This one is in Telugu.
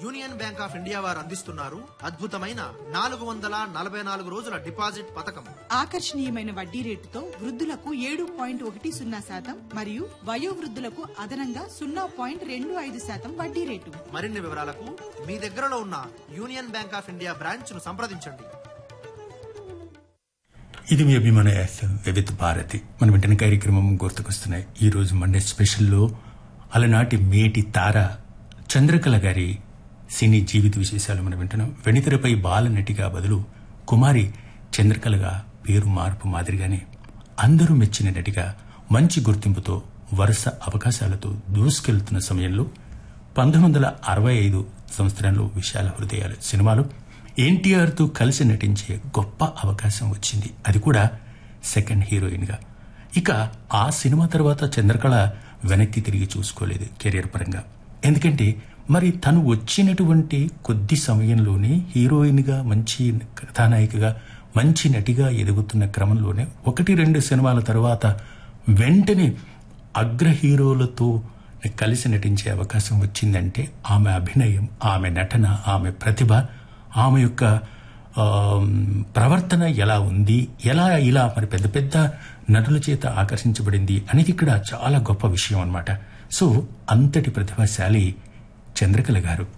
యూనియన్ బ్యాంక్ ఆఫ్ ఇండియా వారు అందిస్తున్నారు అద్భుతమైన నాలుగు వందల నలభై నాలుగు రోజుల డిపాజిట్ పథకం ఆకర్షణీయమైన వడ్డీ రేటుతో వృద్ధులకు ఏడు పాయింట్ ఒకటి సున్నా శాతం మరియు వయోవృద్ధులకు అదనంగా సున్నా పాయింట్ రెండు ఐదు శాతం వడ్డీ రేటు మరిన్ని వివరాలకు మీ దగ్గరలో ఉన్న union bank of India branch ను సంప్రదించండి ఇది మీ అభిమాన ఎఫ్ఎం వివిధ భారతి మన వెంటనే కార్యక్రమం గుర్తుకొస్తున్నాయి ఈ రోజు మండే స్పెషల్లో అలనాటి మేటి తార చంద్రకళ గారి సినీ జీవిత విశేషాలు మనం వింటున్నాం వెనితెరపై బాల నటిగా బదులు కుమారి చంద్రకళగా పేరు మార్పు మాదిరిగానే అందరూ మెచ్చిన నటిగా మంచి గుర్తింపుతో వరుస అవకాశాలతో దూసుకెళ్తున్న సమయంలో పంతొమ్మిది వందల అరవై ఐదు సంవత్సరంలో విశాల హృదయాలు సినిమాలో ఎన్టీఆర్ తో కలిసి నటించే గొప్ప అవకాశం వచ్చింది అది కూడా సెకండ్ హీరోయిన్ గా ఇక ఆ సినిమా తర్వాత చంద్రకళ వెనక్కి తిరిగి చూసుకోలేదు కెరీర్ పరంగా ఎందుకంటే మరి తను వచ్చినటువంటి కొద్ది సమయంలోనే హీరోయిన్ గా మంచి కథానాయికగా మంచి నటిగా ఎదుగుతున్న క్రమంలోనే ఒకటి రెండు సినిమాల తర్వాత వెంటనే అగ్ర హీరోలతో కలిసి నటించే అవకాశం వచ్చిందంటే ఆమె అభినయం ఆమె నటన ఆమె ప్రతిభ ఆమె యొక్క ఆమ్, ప్రవర్తన ఎలా ఉంది ఎలా ఇలా మరి పెద్ద పెద్ద నటుల చేత ఆకర్షించబడింది అనేది ఇక్కడ చాలా గొప్ప విషయం అన్నమాట సో అంతటి ప్రతిభాశాలి చంద్రకళ గారు